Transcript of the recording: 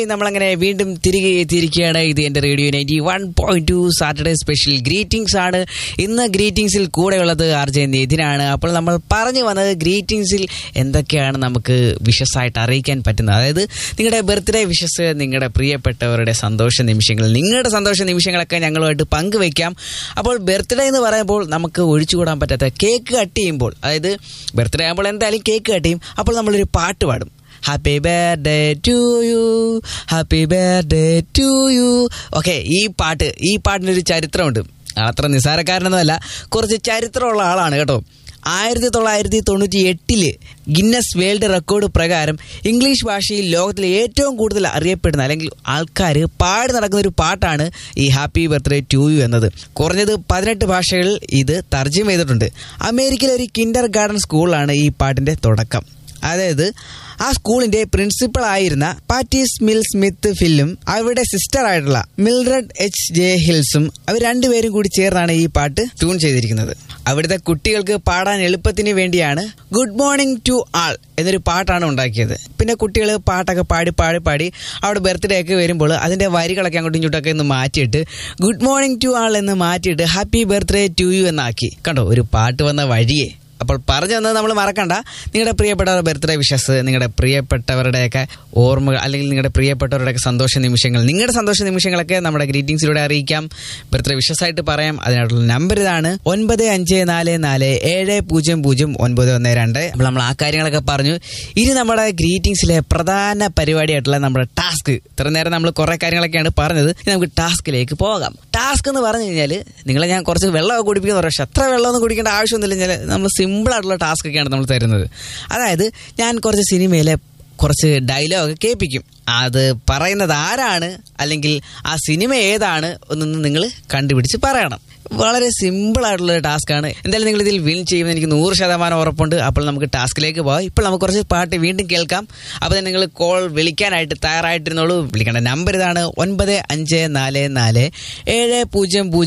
നമ്മളങ്ങനെ വീണ്ടും തിരികെ എത്തിയിരിക്കുകയാണ് ഇത് എന്റെ radio ninety one point two Saturday special greetings ആണ് ഇന്ന് ഗ്രീറ്റിംഗ്സിൽ കൂടെയുള്ളത് ആർ ജെ നിതിനാണ് അപ്പോൾ നമ്മൾ പറഞ്ഞു വന്നത് ഗ്രീറ്റിംഗ്സിൽ എന്തൊക്കെയാണ് നമുക്ക് വിഷസായിട്ട് അറിയിക്കാൻ പറ്റുന്നത് അതായത് നിങ്ങളുടെ ബർത്ത്ഡേ വിഷസ് നിങ്ങളുടെ പ്രിയപ്പെട്ടവരുടെ സന്തോഷ നിമിഷങ്ങൾ നിങ്ങളുടെ സന്തോഷ നിമിഷങ്ങളൊക്കെ ഞങ്ങളുമായിട്ട് പങ്കുവെക്കാം അപ്പോൾ ബർത്ത്ഡേ എന്ന് പറയുമ്പോൾ നമുക്ക് ഒഴിച്ചുകൂടാൻ പറ്റാത്ത കേക്ക് കട്ട് ചെയ്യുമ്പോൾ അതായത് ബർത്ത്ഡേ ആകുമ്പോൾ എന്തായാലും കേക്ക് കട്ട് ചെയ്യും അപ്പോൾ നമ്മളൊരു പാട്ട് പാടും happy birthday to you happy birthday to you okay ഈ പാട്ട് ഈ പാട്ടിനൊരു ചരിത്രമുണ്ട് അത്ര നിസ്സാരക്കാരനൊന്നുമല്ല കുറച്ച് ചരിത്രമുള്ള ആളാണ് കേട്ടോ ആയിരത്തി തൊള്ളായിരത്തി തൊണ്ണൂറ്റി എട്ടില് ഗിന്നസ് വേൾഡ് റെക്കോർഡ് പ്രകാരം ഇംഗ്ലീഷ് ഭാഷയിൽ ലോകത്തിലെ ഏറ്റവും കൂടുതൽ അറിയപ്പെടുന്ന അല്ലെങ്കിൽ ആൾക്കാർ പാടി നടക്കുന്ന ഒരു പാട്ടാണ് ഈ ഹാപ്പി ബർത്ത്ഡേ ടു യു എന്നത് കുറഞ്ഞത് പതിനെട്ട് ഭാഷകളിൽ ഇത് തർജ്ജമ ചെയ്തിട്ടുണ്ട് അമേരിക്കയിലെ ഒരു കിൻഡർ ഗാർഡൻ സ്കൂളിലാണ് ഈ പാട്ടിന്റെ തുടക്കം അതായത് ആ സ്കൂളിന്റെ പ്രിൻസിപ്പൾ ആയിരുന്ന പാറ്റീസ് മിൽ സ്മിത്ത് ഫില്ലും അവരുടെ സിസ്റ്റർ ആയിട്ടുള്ള മിൽറഡ് എച്ച് ജെ ഹിൽസും അവർ രണ്ടുപേരും കൂടി ചേർന്നാണ് ഈ പാട്ട് ട്യൂൺ ചെയ്തിരിക്കുന്നത് അവിടുത്തെ കുട്ടികൾക്ക് പാടാൻ എളുപ്പത്തിന് വേണ്ടിയാണ് ഗുഡ് മോർണിംഗ് ടു ആൾ എന്നൊരു പാട്ടാണ് ഉണ്ടാക്കിയത് പിന്നെ കുട്ടികൾ പാട്ടൊക്കെ പാടി പാടി പാടി അവിടെ ബർത്ത്ഡേ ഒക്കെ വരുമ്പോൾ അതിന്റെ വരികളൊക്കെ അങ്ങോട്ടും ഇങ്ങോട്ടൊക്കെ ഒന്ന് മാറ്റിയിട്ട് ഗുഡ് മോർണിംഗ് ടു ആൾ എന്ന് മാറ്റിയിട്ട് ഹാപ്പി ബർത്ത്ഡേ ടു യു എന്നാക്കി കണ്ടോ ഒരു പാട്ട് വന്ന വഴിയേ അപ്പോൾ പറഞ്ഞു വന്നത് നമ്മൾ മറക്കണ്ട നിങ്ങളുടെ പ്രിയപ്പെട്ടവരുടെ ബർത്ത്ഡേ വിഷസ് നിങ്ങളുടെ പ്രിയപ്പെട്ടവരുടെയൊക്കെ ഓർമ്മകൾ അല്ലെങ്കിൽ നിങ്ങളുടെ പ്രിയപ്പെട്ടവരുടെയൊക്കെ സന്തോഷ നിമിഷങ്ങൾ നിങ്ങളുടെ സന്തോഷ നിമിഷങ്ങളൊക്കെ നമ്മുടെ ഗ്രീറ്റിംഗ്സിലൂടെ അറിയിക്കാം ബർത്ത്ഡേ വിഷസായിട്ട് പറയാം അതിനായിട്ടുള്ള നമ്പർ ഇതാണ് ഒൻപത് അഞ്ച് നാല് നാല് ഏഴ് പൂജ്യം പൂജ്യം ഒൻപത് ഒന്ന് രണ്ട് അപ്പോൾ നമ്മൾ ആ കാര്യങ്ങളൊക്കെ പറഞ്ഞു ഇനി നമ്മുടെ ഗ്രീറ്റിംഗ്സിലെ പ്രധാന പരിപാടിയായിട്ടുള്ള നമ്മുടെ ടാസ്ക് ഇത്ര നേരം നമ്മൾ കുറെ കാര്യങ്ങളൊക്കെയാണ് പറഞ്ഞത് ഇനി നമുക്ക് ടാസ്കിലേക്ക് പോകാം ടാസ്ക് എന്ന് പറഞ്ഞു കഴിഞ്ഞാൽ നിങ്ങളെ ഞാൻ കുറച്ച് വെള്ളമൊക്കെ കുടിപ്പിക്കുന്ന പറയാം പക്ഷെ അത്ര വെള്ളമൊന്നും കുടിക്കേണ്ട ആവശ്യമൊന്നുമില്ല കഴിഞ്ഞാൽ നമ്മൾ സിമ്പിൾ ആയിട്ടുള്ള ടാസ്ക് ഒക്കെയാണ് നമ്മൾ തരുന്നത് അതായത് ഞാൻ കുറച്ച് സിനിമയിലെ കുറച്ച് ഡയലോഗ് കേൾപ്പിക്കും അത് പറയുന്നത് ആരാണ് അല്ലെങ്കിൽ ആ സിനിമ ഏതാണ് എന്നൊന്ന് നിങ്ങൾ കണ്ടുപിടിച്ച് പറയണം വളരെ സിമ്പിൾ ആയിട്ടുള്ള ഒരു ടാസ്ക് ആണ് എന്തായാലും നിങ്ങൾ ഇതിൽ വിൻ ചെയ്യുമെന്ന് എനിക്ക് നൂറ് ശതമാനം ഉറപ്പുണ്ട് അപ്പോൾ നമുക്ക് ടാസ്കിലേക്ക് പോകാം ഇപ്പോൾ നമുക്ക് കുറച്ച് പാട്ട് വീണ്ടും കേൾക്കാം അപ്പോൾ നിങ്ങൾ കോൾ വിളിക്കാനായിട്ട് തയ്യാറായിട്ടിരുന്നോളൂ വിളിക്കേണ്ട നമ്പർ ഇതാണ് ഒൻപത് അഞ്ച് നാല് നാല് ഏഴ് പൂജ്യം പൂജ്യം